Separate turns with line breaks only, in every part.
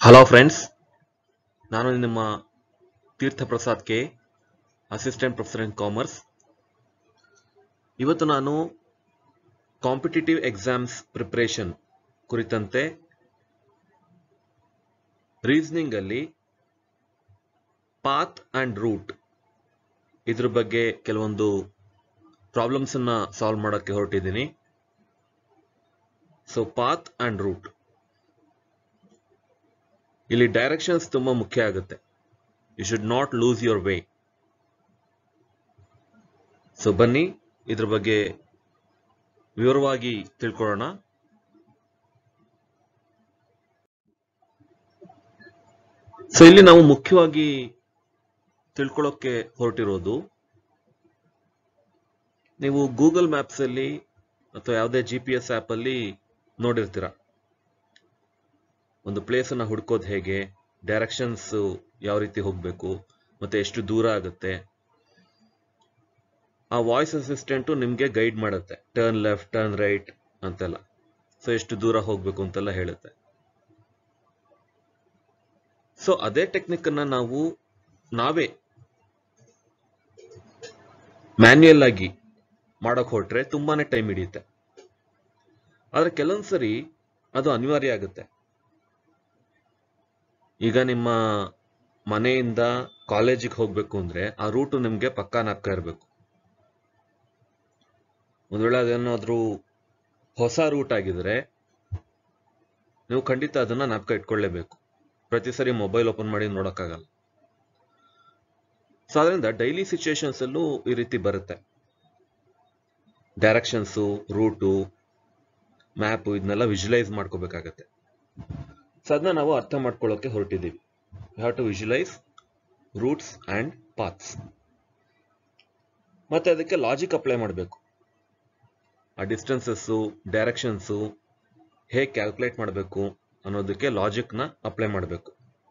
Hello friends ನಾನು ನಿಮ್ಮ Theertha Prasad K assistant professor in commerce ಇವತ್ತು ನಾನು ಕಾಂಪಿಟೇಟಿವ್ ಎಕ್ಸಾಮ್ಸ್ ಪ್ರಿಪ್ರೇಷನ್ ಕುರಿತಂತೆ ರೀಸನಿಂಗ್ ಅಲ್ಲಿ ಪಾತ್ ಅಂಡ್ ರೂಟ್ ಇದ್ರ ಬಗ್ಗೆ ಕೆಲವೊಂದು ಪ್ರಾಬ್ಲಮ್ಸ್ ಅನ್ನ ಸಾಲ್ವ್ ಮಾಡೋಕ್ಕೆ ಹೊರಟಿದ್ದೀನಿ ಸೊ ಪಾತ್ ಅಂಡ್ ರೂಟ್ ಇಲ್ಲಿ ಡೈರೆಕ್ಷನ್ಸ್ ತುಂಬಾ ಮುಖ್ಯ ಆಗುತ್ತೆ you should not lose your way so ಬನ್ನಿ ಇದ್ರ ಬಗ್ಗೆ ವಿವರವಾಗಿ ತಿಳ್ಕೊಳ್ಳೋಣ ಸೊ ಇಲ್ಲಿ ನಾವು ಮುಖ್ಯವಾಗಿ ತಿಳ್ಕೊಳ್ಳೋಕೆ ಹೊರಟಿರೋದು ನೀವು ಗೂಗಲ್ ಮ್ಯಾಪ್ಸ್ ಅಲ್ಲಿ ಅಥವಾ ಯಾವುದೇ ಜಿ ಪಿ ಎಸ್ ಆಪ್ ಅಲ್ಲಿ ನೋಡಿರ್ತೀರ ಒಂದು ಪ್ಲೇಸ್ ಅನ್ನ ಹುಡ್ಕೋದು ಹೇಗೆ ಡೈರೆಕ್ಷನ್ಸ್ ಯಾವ ರೀತಿ ಹೋಗ್ಬೇಕು ಮತ್ತೆ ಎಷ್ಟು ದೂರ ಆಗುತ್ತೆ ಆ ವಾಯ್ಸ್ ಅಸಿಸ್ಟೆಂಟು ನಿಮ್ಗೆ ಗೈಡ್ ಮಾಡುತ್ತೆ ಟರ್ನ್ ಲೆಫ್ಟ್ ಟರ್ನ್ ರೈಟ್ ಅಂತೆಲ್ಲ ಸೊ ಎಷ್ಟು ದೂರ ಹೋಗ್ಬೇಕು ಅಂತೆಲ್ಲ ಹೇಳುತ್ತೆ ಸೊ ಅದೇ ಟೆಕ್ನಿಕ್ ಅನ್ನ ನಾವು ನಾವೇ ಮ್ಯಾನ್ಯಲ್ ಆಗಿ ಮಾಡಕ್ ಹೊರಟ್ರೆ ತುಂಬಾನೇ ಟೈಮ್ ಹಿಡಿಯುತ್ತೆ ಆದ್ರೆ ಕೆಲವೊಂದ್ಸರಿ ಅದು ಅನಿವಾರ್ಯ ಆಗುತ್ತೆ ಈಗ ನಿಮ್ಮ ಮನೆಯಿಂದ ಕಾಲೇಜಿಗೆ ಹೋಗ್ಬೇಕು ಅಂದ್ರೆ ಆ ರೂಟು ನಿಮ್ಗೆ ಪಕ್ಕಾ ನಾಪ್ಕ ಇರಬೇಕು ಒಂದ್ ವೇಳೆ ಅದೇನಾದ್ರೂ ಹೊಸ ರೂಟ್ ಆಗಿದ್ರೆ ನೀವು ಖಂಡಿತ ಅದನ್ನ ನಾಪ್ಕ ಇಟ್ಕೊಳ್ಳೇಬೇಕು ಪ್ರತಿ ಸರಿ ಮೊಬೈಲ್ ಓಪನ್ ಮಾಡಿ ನೋಡಕ್ಕಾಗಲ್ಲ ಸೊ ಅದರಿಂದ ಡೈಲಿ ಸಿಚುಯೇಷನ್ಸ್ ಅಲ್ಲೂ ಈ ರೀತಿ ಬರುತ್ತೆ ಡೈರೆಕ್ಷನ್ಸು ರೂಟು ಮ್ಯಾಪು ಇದನ್ನೆಲ್ಲ ವಿಜುವಲೈಸ್ ಮಾಡ್ಕೋಬೇಕಾಗತ್ತೆ ಸೊ ಅದನ್ನ ನಾವು ಅರ್ಥ ಮಾಡ್ಕೊಳ್ಳೋಕೆ ಹೊರಟಿದ್ದೀವಿ have to visualise routes and paths ಮತ್ತೆ ಅದಕ್ಕೆ ಲಾಜಿಕ್ ಅಪ್ಲೈ ಮಾಡಬೇಕು ಆ ಡಿಸ್ಟೆನ್ಸಸ್ಸು ಡೈರೆಕ್ಷನ್ಸು ಹೇಗೆ ಕ್ಯಾಲ್ಕುಲೇಟ್ ಮಾಡಬೇಕು ಅನ್ನೋದಕ್ಕೆ ಲಾಜಿಕ್ನ ಅಪ್ಲೈ ಮಾಡಬೇಕು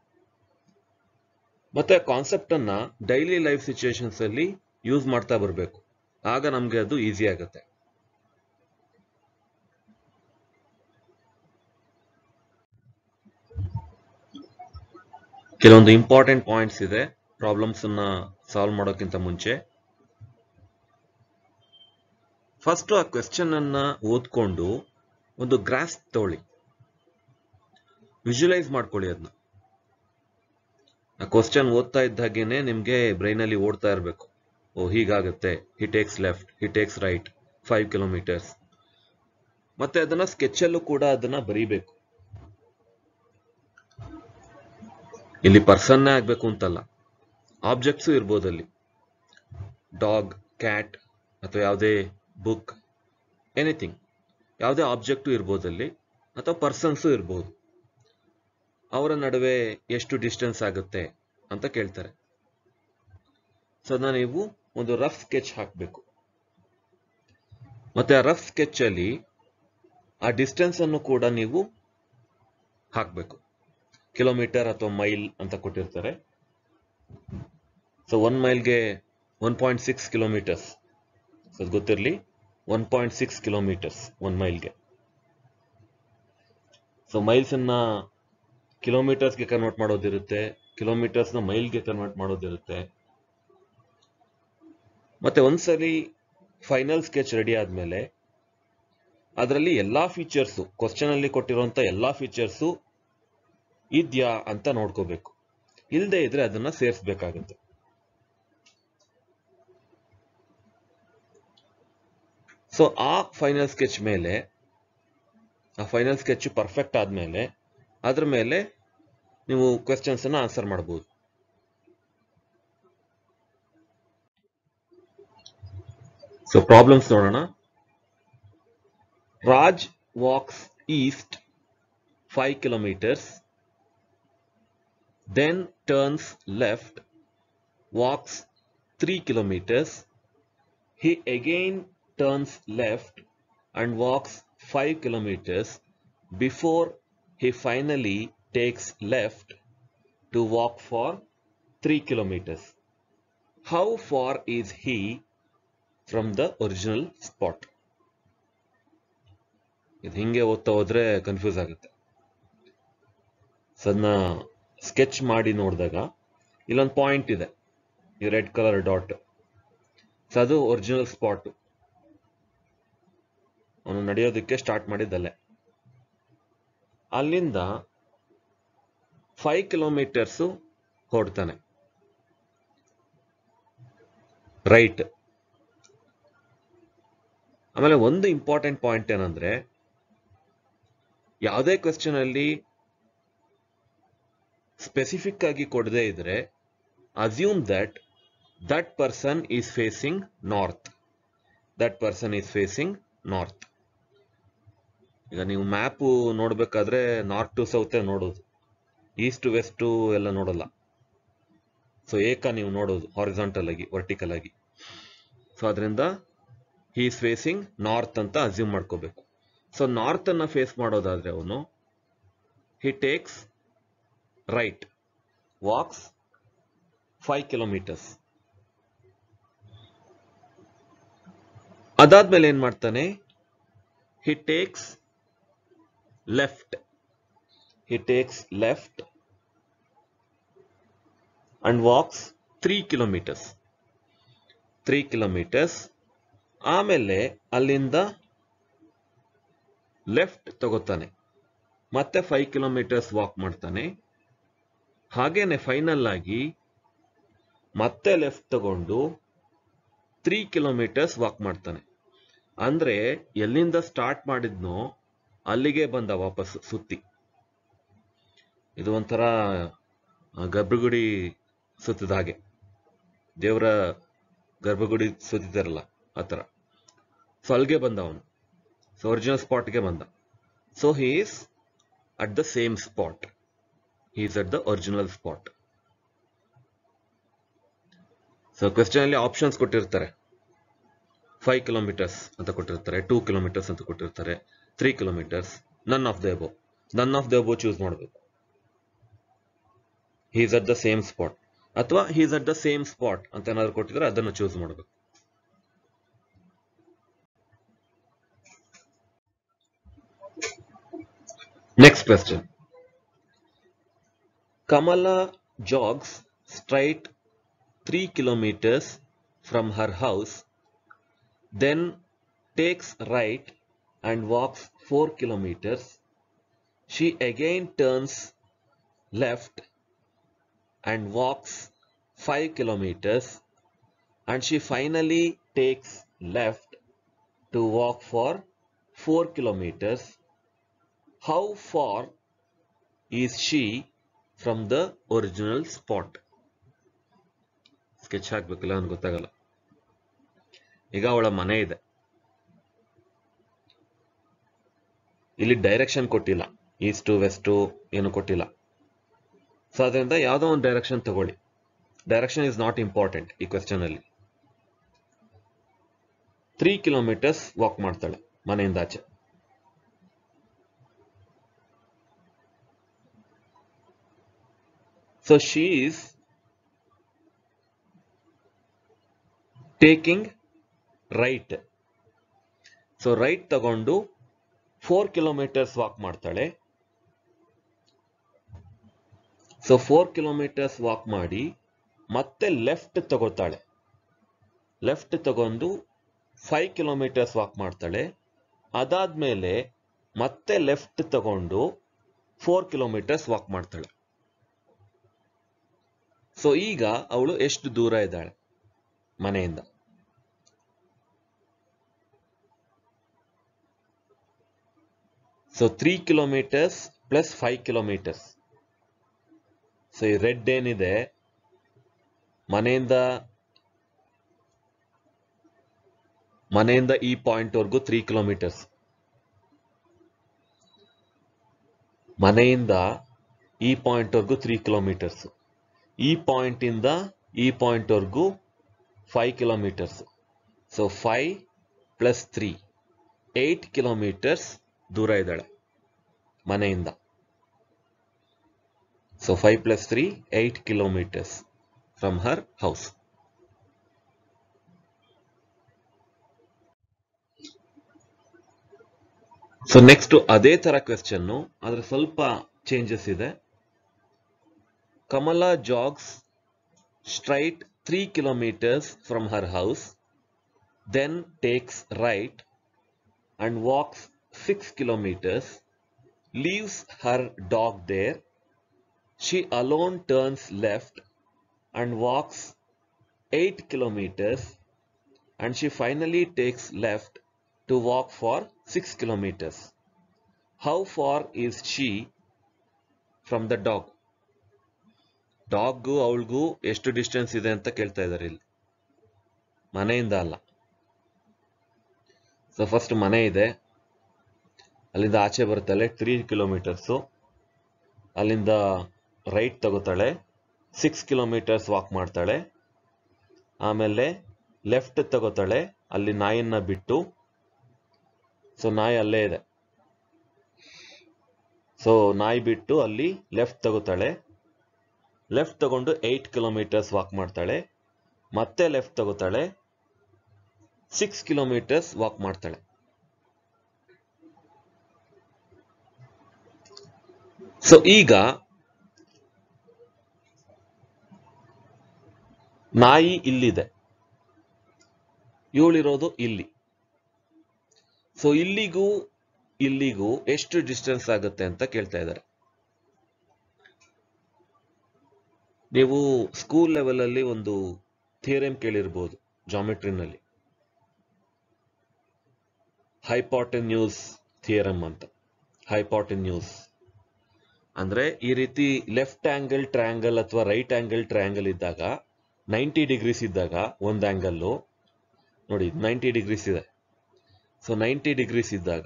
ಮತ್ತೆ ಕಾನ್ಸೆಪ್ಟ್ ಅನ್ನ ಡೈಲಿ ಲೈಫ್ ಸಿಚುಯೇಷನ್ಸ್ ಅಲ್ಲಿ ಯೂಸ್ ಮಾಡ್ತಾ ಬರಬೇಕು ಆಗ ನಮ್ಗೆ ಅದು ಈಸಿ ಆಗುತ್ತೆ ಕೆಲವೊಂದು ಇಂಪಾರ್ಟೆಂಟ್ ಪಾಯಿಂಟ್ಸ್ ಇದೆ ಪ್ರಾಬ್ಲಮ್ಸ್ ಅನ್ನ ಸಾಲ್ವ್ ಮಾಡೋಕ್ಕಿಂತ ಮುಂಚೆ ಫಸ್ಟ್ ಆ ಕ್ವೆಶ್ಚನ್ ಅನ್ನ ಓದ್ಕೊಂಡು ಒಂದು ಗ್ರಾಸ್ ತಗೊಳ್ಳಿ ವಿಜುವಲೈಸ್ ಮಾಡ್ಕೊಳ್ಳಿ ಅದನ್ನ ಆ ಕ್ವಶನ್ ಓದ್ತಾ ಇದ್ದಾಗೇನೆ ನಿಮ್ಗೆ ಬ್ರೈನ್ ಅಲ್ಲಿ ಓಡ್ತಾ ಇರಬೇಕು ಓ ಹೀಗಾಗುತ್ತೆ he takes left he takes right five kilometres ಮತ್ತೆ ಅದನ್ನ ಸ್ಕೆಚ್ ಅಲ್ಲೂ ಕೂಡ ಅದನ್ನ ಬರೀಬೇಕು ಇಲ್ಲಿ ಪರ್ಸನ್ನೇ ಆಗ್ಬೇಕು ಅಂತಲ್ಲ ಆಬ್ಜೆಕ್ಟ್ಸು ಇರ್ಬೋದು ಅಲ್ಲಿ ಡಾಗ್ ಕ್ಯಾಟ್ ಅಥವಾ ಯಾವುದೇ ಬುಕ್ ಎನಿಥಿಂಗ್ ಯಾವುದೇ ಆಬ್ಜೆಕ್ಟು ಇರ್ಬೋದು ಅಲ್ಲಿ ಅಥವಾ ಪರ್ಸನ್ಸು ಇರ್ಬೋದು ಅವರ ನಡುವೆ ಎಷ್ಟು ಡಿಸ್ಟೆನ್ಸ್ ಆಗುತ್ತೆ ಅಂತ ಕೇಳ್ತಾರೆ ಸೊ ಅದನ್ನ ನೀವು ಒಂದು ರಫ್ ಸ್ಕೆಚ್ ಹಾಕಬೇಕು ಮತ್ತೆ ಆ ರಫ್ ಸ್ಕೆಚ್ ಅಲ್ಲಿ ಆ ಡಿಸ್ಟೆನ್ಸ್ ಅನ್ನು ಕೂಡ ನೀವು ಹಾಕಬೇಕು ಕಿಲೋಮೀಟರ್ ಅಥವಾ ಮೈಲ್ ಅಂತ ಕೊಟ್ಟಿರ್ತಾರೆ ಸೊ ಒನ್ ಮೈಲ್ಗೆ one point six kilometres so ಗೊತ್ತಿರಲಿ one point six kilometres one ಮೈಲ್ಗೆ ಸೊ ಮೈಲ್ಸ್ ಅನ್ನ ಕಿಲೋಮೀಟರ್ಸ್ಗೆ ಕನ್ವರ್ಟ್ ಮಾಡೋದಿರುತ್ತೆ ಕಿಲೋಮೀಟರ್ಸ್ನ ಮೈಲ್ಗೆ ಕನ್ವರ್ಟ್ ಮಾಡೋದಿರುತ್ತೆ ಮತ್ತೆ ಒಂದ್ಸರಿ ಫೈನಲ್ ಸ್ಕೆಚ್ ರೆಡಿ ಆದ್ಮೇಲೆ ಅದರಲ್ಲಿ ಎಲ್ಲಾ ಫೀಚರ್ಸು ಕ್ವಶನ್ ಅಲ್ಲಿ ಕೊಟ್ಟಿರುವಂತ ಎಲ್ಲಾ ಫೀಚರ್ಸು ಇದ್ಯಾ ಅಂತ ನೋಡ್ಕೋಬೇಕು ಇಲ್ಲದೆ ಇದ್ರೆ ಅದನ್ನ ಸೇರಿಸಬೇಕಾಗುತ್ತೆ ಸೊ ಆ ಫೈನಲ್ ಸ್ಕೆಚ್ ಮೇಲೆ ಆ ಫೈನಲ್ ಸ್ಕೆಚ್ ಪರ್ಫೆಕ್ಟ್ ಆದ್ಮೇಲೆ ಅದ್ರ ಮೇಲೆ ನೀವು ಕ್ವೆಶನ್ಸ್ ಅನ್ನ ಆನ್ಸರ್ ಮಾಡಬಹುದು ಸೊ ಪ್ರಾಬ್ಲಮ್ಸ್ ನೋಡೋಣ Raj walks east five kilometres then turns left, walks 3 kilometers. He again turns left and walks 5 kilometers before he finally takes left to walk for 3 kilometers. How far is he from the original spot? ಇದು ಹಿಂಗೆ ಓದ್ತಾ ಹೋದ್ರೆ confuse ಆಗುತ್ತೆ so ಅದನ್ನ sketch ಮಾಡಿ ನೋಡಿದಾಗ ಇಲ್ಲೊಂದು point ಇದೆ ಈ ರೆಡ್ ಕಲರ್ ಡಾಟ್ ಸೊ ಅದು ಒರಿಜಿನಲ್ ಸ್ಪಾಟ್ ಅವನು ನಡೆಯೋದಕ್ಕೆ ಸ್ಟಾರ್ಟ್ ಮಾಡಿದ್ದಲ್ಲೇ ಅಲ್ಲಿಂದ ಫೈವ್ ಕಿಲೋಮೀಟರ್ಸು ಹೊಡ್ತಾನೆ ರೈಟ್ ಆಮೇಲೆ ಒಂದು ಇಂಪಾರ್ಟೆಂಟ್ ಪಾಯಿಂಟ್ ಏನಂದ್ರೆ ಯಾವುದೇ ಕ್ವೆಶ್ಚನ್ ಅಲ್ಲಿ ಸ್ಪೆಸಿಫಿಕ್ ಆಗಿ ಕೊಡದೇ ಇದ್ರೆ assume that that person is facing north that person is facing north ಈಗ ನೀವು ಮ್ಯಾಪು ನೋಡ್ಬೇಕಾದ್ರೆ ನಾರ್ತ್ ಟು ಸೌತ್ ನೋಡೋದು ಈಸ್ಟ್ ವೆಸ್ಟ್ ಎಲ್ಲ ನೋಡಲ್ಲ ಸೊ ಏಕ ನೀವು ನೋಡೋದು ಹಾರಿಸಾಂಟಲ್ ಆಗಿ ವರ್ಟಿಕಲ್ ಆಗಿ ಸೊ ಅದರಿಂದ ಹಿ ಈಸ್ ಫೇಸಿಂಗ್ ನಾರ್ತ್ ಅಂತ ಅಸ್ಯೂಮ್ ಮಾಡ್ಕೋಬೇಕು ಸೊ ನಾರ್ತ್ ಅನ್ನ ಫೇಸ್ ಮಾಡೋದಾದ್ರೆ ಅವನು he takes right walks five kilometres ಅದಾದ್ಮೇಲೆ ಏನ್ ಮಾಡ್ತಾನೆ he takes left he takes left and walks three kilometres three kilometres ಆಮೇಲೆ ಅಲ್ಲಿಂದ ಲೆಫ್ಟ್ ತಗೋತಾನೆ ಮತ್ತೆ ಫೈವ್ ಕಿಲೋಮೀಟರ್ಸ್ ವಾಕ್ ಮಾಡ್ತಾನೆ ಹಾಗೇನೆ ಫೈನಲ್ ಆಗಿ ಮತ್ತೆ ಲೆಫ್ಟ್ ತಗೊಂಡು ತ್ರೀ ಕಿಲೋಮೀಟರ್ಸ್ ವಾಕ್ ಮಾಡ್ತಾನೆ ಅಂದ್ರೆ ಎಲ್ಲಿಂದ ಸ್ಟಾರ್ಟ್ ಮಾಡಿದ್ನೋ ಅಲ್ಲಿಗೆ ಬಂದ ವಾಪಸ್ ಸುತ್ತಿ ಇದು ಒಂಥರ ಆ, ಗರ್ಭಗುಡಿ ಸುತ್ತಿದ ಹಾಗೆ ದೇವರ ಗರ್ಭಗುಡಿ ಸುತ್ತಿದಾರಲ್ಲ ಆ ಥರ ಸೊ ಅಲ್ಲಿಗೆ ಬಂದ ಅವನು ಸೊ ಒರಿಜಿನಲ್ ಸ್ಪಾಟ್ಗೆ ಬಂದ so he is at the same spot he is at the original spot so question ಅಲ್ಲಿ ಆಪ್ಷನ್ಸ್ ಕೊಟ್ಟಿರ್ತಾರೆ ಫೈವ್ ಕಿಲೋಮೀಟರ್ಸ್ ಅಂತ ಕೊಟ್ಟಿರ್ತಾರೆ ಟೂ ಕಿಲೋಮೀಟರ್ಸ್ ಅಂತ ಕೊಟ್ಟಿರ್ತಾರೆ three kilometres none of the above none of the above choose ಮಾಡಬೇಕು he's at the same spot ಅಥವಾ he's at the same spot ಅಂತ ಏನಾದ್ರು ಕೊಟ್ಟಿದ್ರೆ ಅದನ್ನು ಚೂಸ್ ಮಾಡಬೇಕು next question Kamala jogs straight 3 kilometers from her house, then takes right and walks 4 kilometers. She again turns left and walks 5 kilometers and she finally takes left to walk for 4 kilometers. How far is she from the original spot sketch ಹಾಕ್ಬೇಕಿಲ್ಲ ನನ್ಗೆ ಗೊತ್ತಾಗಲ್ಲ ಈಗ ಅವಳ ಮನೆ ಇದೆ ಇಲ್ಲಿ direction ಕೊಟ್ಟಿಲ್ಲ is to west ಏನು ಕೊಟ್ಟಿಲ್ಲ ಸೊ ಅದರಿಂದ ಯಾವುದೋ ಒಂದು ಡೈರೆಕ್ಷನ್ ತಗೊಳ್ಳಿ ಡೈರೆಕ್ಷನ್ ಇಸ್ ನಾಟ್ ಇಂಪಾರ್ಟೆಂಟ್ ಈ ಕ್ವೆಶ್ಚನ್ ಅಲ್ಲಿ ತ್ರೀ ಕಿಲೋಮೀಟರ್ಸ್ ವಾಕ್ ಮಾಡ್ತಾಳೆ ಮನೆಯಿಂದ ಆಚೆ So she is taking right. So right ತಗೊಂಡು ಫೋರ್ ಕಿಲೋಮೀಟರ್ಸ್ ವಾಕ್ ಮಾಡ್ತಾಳೆ ಸೊ ಫೋರ್ ಕಿಲೋಮೀಟರ್ಸ್ ವಾಕ್ ಮಾಡಿ ಮತ್ತೆ ಲೆಫ್ಟ್ ತಗೋತಾಳೆ ಲೆಫ್ಟ್ ತಗೊಂಡು ಫೈವ್ ಕಿಲೋಮೀಟರ್ಸ್ ವಾಕ್ ಮಾಡ್ತಾಳೆ ಅದಾದ್ಮೇಲೆ ಮತ್ತೆ ಲೆಫ್ಟ್ ತಗೊಂಡು ಫೋರ್ ಕಿಲೋಮೀಟರ್ಸ್ ವಾಕ್ ಮಾಡ್ತಾಳೆ ಸೊ ಈಗ ಅವಳು ಎಷ್ಟು ದೂರ ಇದ್ದಾಳೆ ಮನೆಯಿಂದ so three kilometres plus five kilometres so ಈ ರೆಡ್ ಏನಿದೆ ಮನೆಯಿಂದ ಮನೆಯಿಂದ ಈ ಪಾಯಿಂಟ್ ವರ್ಗು ತ್ರೀ ಕಿಲೋಮೀಟರ್ಸ್ ಮನೆಯಿಂದ ಈ ಪಾಯಿಂಟ್ ವರ್ಗು ತ್ರೀ ಕಿಲೋಮೀಟರ್ಸ್ ಈ ಪಾಯಿಂಟ್ ಇಂದ ಈ ಪಾಯಿಂಟ್ ವರ್ಗು five kilometres so five plus three eight kilometres ದೂರ ಇದ್ದಾಳೆ ಮನೆಯಿಂದ so five plus three eight kilometres from her house so next ಅದೇ ತರ ಕ್ವೆಶ್ಚನ್ ಆದ್ರೆ ಸ್ವಲ್ಪ ಚೇಂಜಸ್ ಇದೆ Kamala ಜಾಗ್ಸ್ straight 3 kilometers from her house, then takes right and walks 6 kilometers, leaves her dog there. She alone turns left and walks 8 kilometers and she finally takes left to walk for 6 kilometers. How far is she from the dog? ಡಾಗ್ಗೂ ಅವಳಿಗೂ ಎಷ್ಟು distance ಇದೆ ಅಂತ ಕೇಳ್ತಾ ಇದ್ದಾರೆ ಇಲ್ಲಿ ಮನೆಯಿಂದ ಅಲ್ಲ so first ಮನೆ ಇದೆ ಅಲ್ಲಿಂದ ಆಚೆ ಬರ್ತಾಳೆ ತ್ರೀ ಕಿಲೋಮೀಟರ್ಸು ಅಲ್ಲಿಂದ ರೈಟ್ ತಗೋತಾಳೆ ಸಿಕ್ಸ್ ಕಿಲೋಮೀಟರ್ಸ್ ವಾಕ್ ಮಾಡ್ತಾಳೆ ಆಮೇಲೆ ಲೆಫ್ಟ್ ತಗೋತಾಳೆ ಅಲ್ಲಿ ನಾಯಿನ ಬಿಟ್ಟು ಸೊ ನಾಯಿ ಅಲ್ಲೇ ಇದೆ ಸೊ ನಾಯಿ ಬಿಟ್ಟು ಅಲ್ಲಿ ಲೆಫ್ಟ್ ತಗೋತಾಳೆ ಲೆಫ್ಟ್ ತಗೊಂಡು ಏಯ್ಟ್ ಕಿಲೋಮೀಟರ್ಸ್ ವಾಕ್ ಮಾಡ್ತಾಳೆ ಮತ್ತೆ ಲೆಫ್ಟ್ ತಗೋತಾಳೆ ಸಿಕ್ಸ್ ಕಿಲೋಮೀಟರ್ಸ್ ವಾಕ್ ಮಾಡ್ತಾಳೆ ಸೊ ಈಗ ನಾಯಿ ಇಲ್ಲಿದೆ ಇವಳಿರೋದು ಇಲ್ಲಿ ಸೊ ಇಲ್ಲಿಗೂ ಇಲ್ಲಿಗೂ ಎಷ್ಟು ಡಿಸ್ಟೆನ್ಸ್ ಆಗುತ್ತೆ ಅಂತ ಕೇಳ್ತಾ ಇದ್ದಾರೆ ನೀವು ಸ್ಕೂಲ್ ಲೆವೆಲ್ ಅಲ್ಲಿ ಒಂದು ಥಿಯರಮ್ ಕೇಳಿರ್ಬೋದು ಜಾಮೆಟ್ರಿನಲ್ಲಿ ಹೈಪಾಟೆನ್ಯೂಸ್ ಥಿಯರಮ್ ಅಂತ ಹೈಪಾಟೆನ್ಯೂಸ್ ಅಂದ್ರೆ ಈ ರೀತಿ ಲೆಫ್ಟ್ ಆಂಗಲ್ ಟ್ರಯಾಂಗಲ್ ಅಥವಾ ರೈಟ್ ಆಂಗಲ್ ಟ್ರಯಾಂಗಲ್ ಇದ್ದಾಗ ನೈಂಟಿ ಡಿಗ್ರೀಸ್ ಇದ್ದಾಗ ಒಂದು ಆಂಗಲ್ಲು ನೋಡಿ ನೈಂಟಿ ಡಿಗ್ರೀಸ್ ಇದೆ ಸೊ ನೈಂಟಿ ಡಿಗ್ರೀಸ್ ಇದ್ದಾಗ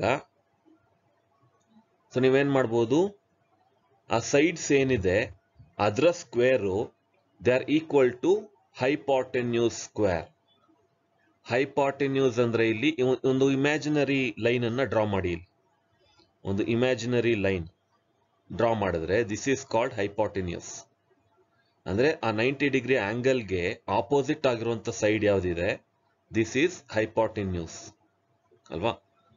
ಸೊ ನೀವೇನ್ ಮಾಡ್ಬೋದು ಆ ಸೈಡ್ಸ್ ಏನಿದೆ ಅದರ square they are equal to hypotenuse square hypotenuse ಅಂದ್ರೆ ಇಲ್ಲಿ ಇವ- ಒಂದು ಇಮ್ಯಾಜಿನರಿ ಲೈನ್ ಅನ್ನ ಡ್ರಾ ಮಾಡಿ ಇಲ್ಲಿ ಒಂದು ಇಮ್ಯಾಜಿನರಿ ಲೈನ್ ಡ್ರಾ ಮಾಡಿದ್ರೆ ದಿಸ್ ಈಸ್ ಕಾಲ್ಡ್ ಹೈಪಾಟೆನ್ಯೂಸ್ ಅಂದ್ರೆ ಆ ನೈಂಟಿ ಡಿಗ್ರಿ ಆಂಗಲ್ಗೆ ಆಪೋಸಿಟ್ ಆಗಿರುವಂತ ಸೈಡ್ ಯಾವ್ದಿದೆ ದಿಸ್ ಈಸ್ ಹೈಪಾಟೆನ್ಯೂಸ್ ಅಲ್ವಾ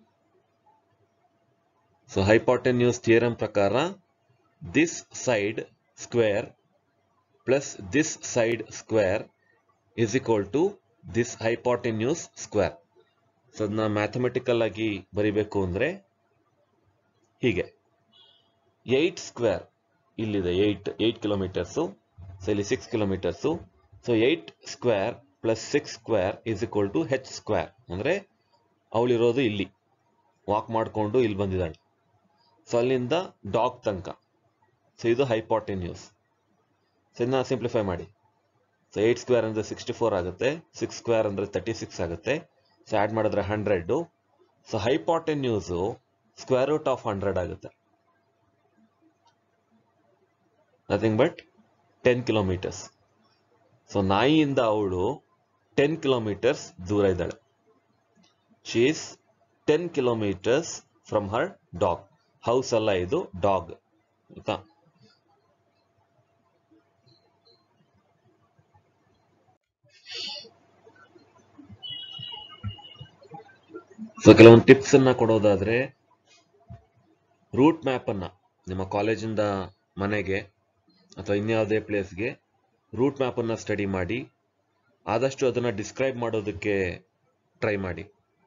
ಸೊ ಹೈಪಾಟೆನ್ಯೂಸ್ ಥಿಯರಮ್ ಪ್ರಕಾರ this side square plus this side square is equal to this hypotenuse square so ಅದನ್ನ mathematical ಆಗಿ ಬರಿಬೇಕು ಅಂದ್ರೆ ಹೀಗೆ ಏಟ್ ಸ್ಕ್ವೇರ್ ಇಲ್ಲಿದೆ ಏಟ್ ಏಟ್ ಕಿಲೋಮೀಟರ್ಸು ಸೊ ಇಲ್ಲಿ six kilometres so eight square plus six square is equal to H square ಅಂದ್ರೆ ಅವಳಿರೋದು ಇಲ್ಲಿ ವಾಕ್ ಮಾಡಿಕೊಂಡು ಇಲ್ಲಿ ಬಂದಿದ್ದಾಳೆ ಸೊ ಅಲ್ಲಿಂದ ಡಾಗ್ ತನಕ ಸೊ ಇದು ಹೈಪಾಟೆನ್ಯೂಸ್ ಸೊ ಇದನ್ನ ಸಿಂಪ್ಲಿಫೈ ಮಾಡಿ ಸೊ ಏಟ್ ಸ್ಕ್ವೇರ್ ಅಂದ್ರೆ ಸಿಕ್ಸ್ಟಿ ಫೋರ್ ಆಗುತ್ತೆ ಸಿಕ್ಸ್ ಸ್ಕ್ವೇರ್ ಅಂದ್ರೆ ತರ್ಟಿ ಸಿಕ್ಸ್ ಆಗುತ್ತೆ ಸೊ ಆ್ಯಡ್ ಮಾಡಿದ್ರೆ hundred so hypotenuse square root of hundred ಆಗುತ್ತೆ nothing but ten kilometres so ನಾಯಿಯಿಂದ ಅವಳು ಟೆನ್ ಕಿಲೋಮೀಟರ್ಸ್ ದೂರ ಇದ್ದಾಳೆ she is ten kilometres from her dog house ಅಲ್ಲ ಇದು ಡಾಗ್ ಆಯ್ತಾ ಸೊ ಕೆಲವೊಂದು ಟಿಪ್ಸ್ ಅನ್ನ ಕೊಡೋದಾದ್ರೆ ರೂಟ್ ಮ್ಯಾಪ್ ಅನ್ನ ನಿಮ್ಮ ಕಾಲೇಜಿಂದ ಮನೆಗೆ ಅಥವಾ ಇನ್ಯಾವುದೇ ಪ್ಲೇಸ್ಗೆ ರೂಟ್ ಮ್ಯಾಪ್ ಅನ್ನ ಸ್ಟಡಿ ಮಾಡಿ ಆದಷ್ಟು ಅದನ್ನ ಡಿಸ್ಕ್ರೈಬ್ ಮಾಡೋದಕ್ಕೆ ಟ್ರೈ ಮಾಡಿ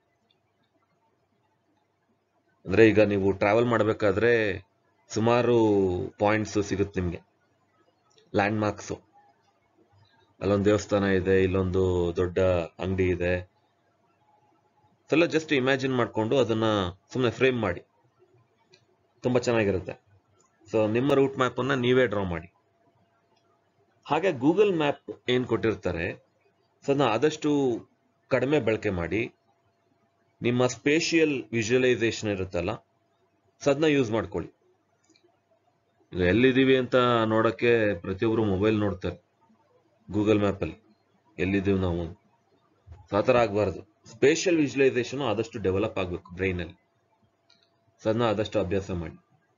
ಅಂದ್ರೆ ಈಗ ನೀವು ಟ್ರಾವೆಲ್ ಮಾಡಬೇಕಾದ್ರೆ ಸುಮಾರು ಪಾಯಿಂಟ್ಸ್ ಸಿಗುತ್ತೆ ನಿಮಗೆ ಲ್ಯಾಂಡ್ ಮಾರ್ಕ್ಸು ಅಲ್ಲೊಂದು ದೇವಸ್ಥಾನ ಇದೆ ಇಲ್ಲೊಂದು ದೊಡ್ಡ ಅಂಗಡಿ ಇದೆ ಎಲ್ಲ ಜಸ್ಟ್ ಇಮ್ಯಾಜಿನ್ ಮಾಡಿಕೊಂಡು ಅದನ್ನ ಸುಮ್ಮನೆ ಫ್ರೇಮ್ ಮಾಡಿ ತುಂಬಾ ಚೆನ್ನಾಗಿರುತ್ತೆ ಸೊ ನಿಮ್ಮ ರೂಟ್ ಮ್ಯಾಪ್ ಅನ್ನ ನೀವೇ ಡ್ರಾ ಮಾಡಿ ಹಾಗೆ ಗೂಗಲ್ ಮ್ಯಾಪ್ ಏನ್ ಕೊಟ್ಟಿರ್ತಾರೆ ಸೊ ಅದನ್ನ ಆದಷ್ಟು ಕಡಿಮೆ ಬಳಕೆ ಮಾಡಿ ನಿಮ್ಮ ಸ್ಪೇಷಿಯಲ್ ವಿಜುವಲೈಸೇಷನ್ ಇರುತ್ತಲ್ಲ ಸೊ ಅದನ್ನ ಯೂಸ್ ಮಾಡ್ಕೊಳ್ಳಿ ಈಗ ಎಲ್ಲಿದ್ದೀವಿ ಅಂತ ನೋಡಕ್ಕೆ ಪ್ರತಿಯೊಬ್ರು ಮೊಬೈಲ್ ನೋಡ್ತಾರೆ ಗೂಗಲ್ ಮ್ಯಾಪಲ್ಲಿ ಎಲ್ಲಿದ್ದೀವಿ ನಾವು ಸೊ ಆ ಥರ ಆಗಬಾರ್ದು ಸ್ಪೇಷಿಯಲ್ ವಿಜುವಲೈಸೇಷನ್ ಆದಷ್ಟು ಡೆವಲಪ್ ಆಗಬೇಕು ಬ್ರೈನಲ್ಲಿ ಸೊ ಅದನ್ನ ಆದಷ್ಟು ಅಭ್ಯಾಸ ಮಾಡಿ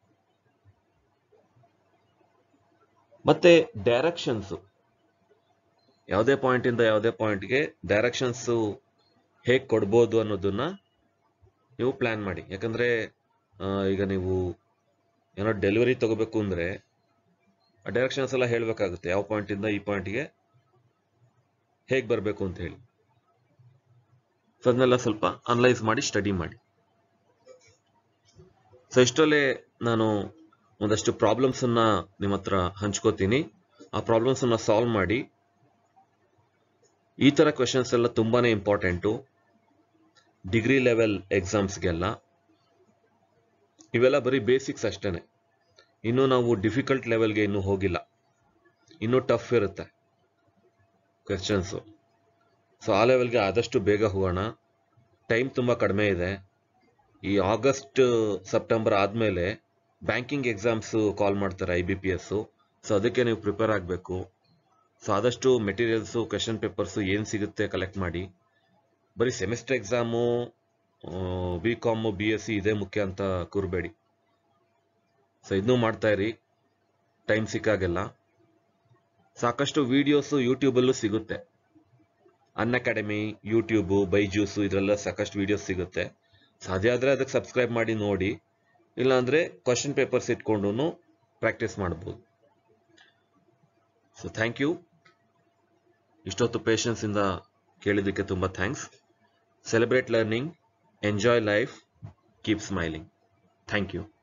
ಮತ್ತೆ ಡೈರೆಕ್ಷನ್ಸ್ ಯಾವುದೇ ಪಾಯಿಂಟ್ ಇಂದ ಯಾವುದೇ ಪಾಯಿಂಟ್ಗೆ ಡೈರೆಕ್ಷನ್ಸ್ ಹೇಗೆ ಕೊಡ್ಬೋದು ಅನ್ನೋದನ್ನ ನೀವು ಪ್ಲಾನ್ ಮಾಡಿ ಯಾಕಂದ್ರೆ ಆ, ಈಗ ನೀವು ಏನೋ ಡೆಲಿವರಿ ತಗೋಬೇಕು ಅಂದ್ರೆ ಆ ಡೈರೆಕ್ಷನ್ಸ್ ಎಲ್ಲ ಹೇಳಬೇಕಾಗುತ್ತೆ ಯಾವ ಪಾಯಿಂಟಿಂದ ಈ ಪಾಯಿಂಟ್ಗೆ ಹೇಗೆ ಬರಬೇಕು ಅಂತ ಹೇಳಿ ಸೊ ಅದನ್ನೆಲ್ಲ ಸ್ವಲ್ಪ ಅನಲೈಸ್ ಮಾಡಿ ಸ್ಟಡಿ ಮಾಡಿ ಸೊ ಇಷ್ಟರಲ್ಲೇ ನಾನು ಒಂದಷ್ಟು ಪ್ರಾಬ್ಲಮ್ಸನ್ನ ನಿಮ್ಮ ಹತ್ರ ಹಂಚ್ಕೋತೀನಿ ಆ ಪ್ರಾಬ್ಲಮ್ಸನ್ನ ಸಾಲ್ವ್ ಮಾಡಿ ಈ ಥರ ಕ್ವೆಶನ್ಸ್ ಎಲ್ಲ ತುಂಬಾನೇ ಇಂಪಾರ್ಟೆಂಟು ಡಿಗ್ರಿ ಲೆವೆಲ್ ಎಕ್ಸಾಮ್ಸ್ಗೆಲ್ಲ ಇವೆಲ್ಲ ಬರೀ ಬೇಸಿಕ್ಸ್ ಅಷ್ಟೇನೆ ಇನ್ನೂ ನಾವು ಡಿಫಿಕಲ್ಟ್ ಲೆವೆಲ್ಗೆ ಇನ್ನೂ ಹೋಗಿಲ್ಲ ಇನ್ನೂ ಟಫ್ ಇರುತ್ತೆ ಕ್ವೆಶನ್ಸು ಸೊ ಆ ಲೆವೆಲ್ಗೆ ಆದಷ್ಟು ಬೇಗ ಹೋಗೋಣ ಟೈಮ್ ತುಂಬ ಕಡಿಮೆ ಇದೆ ಈ ಆಗಸ್ಟ್ ಸೆಪ್ಟೆಂಬರ್ ಆದಮೇಲೆ ಬ್ಯಾಂಕಿಂಗ್ ಎಕ್ಸಾಮ್ಸು ಕಾಲ್ ಮಾಡ್ತಾರೆ I B P S so ಅದಕ್ಕೆ ನೀವು ಪ್ರಿಪೇರ್ ಆಗಬೇಕು ಸೊ ಆದಷ್ಟು ಮೆಟೀರಿಯಲ್ಸು ಕ್ವೆಶನ್ ಪೇಪರ್ಸು ಏನು ಸಿಗುತ್ತೆ ಕಲೆಕ್ಟ್ ಮಾಡಿ ಬರೀ semester exam B com B S C ಇದೇ ಮುಖ್ಯ ಅಂತ ಕೂರಬೇಡಿ ಸೊ ಇದನ್ನೂ ಮಾಡ್ತಾ ಇರಿ ಟೈಮ್ ಸಿಕ್ಕಾಗೆಲ್ಲ ಸಾಕಷ್ಟು ವಿಡಿಯೋಸು ಯೂಟ್ಯೂಬಲ್ಲೂ ಸಿಗುತ್ತೆ ಅನ್ ಅಕಾಡೆಮಿ ಯೂಟ್ಯೂಬು ಬೈಜೂಸು ಇದರೆಲ್ಲ ಸಾಕಷ್ಟು ವಿಡಿಯೋಸ್ ಸಿಗುತ್ತೆ ಸಾಧ್ಯ ಆದರೆ ಅದಕ್ಕೆ ಸಬ್ಸ್ಕ್ರೈಬ್ ಮಾಡಿ ನೋಡಿ ಇಲ್ಲಾಂದರೆ ಕ್ವಶನ್ ಪೇಪರ್ಸ್ ಇಟ್ಕೊಂಡು ಪ್ರಾಕ್ಟೀಸ್ ಮಾಡ್ಬೋದು ಸೊ ಥ್ಯಾಂಕ್ ಯು ಇಷ್ಟೊತ್ತು ಪೇಷನ್ಸಿಂದ ಕೇಳಿದ್ದಕ್ಕೆ ತುಂಬ thanks celebrate learning enjoy life keep smiling thank you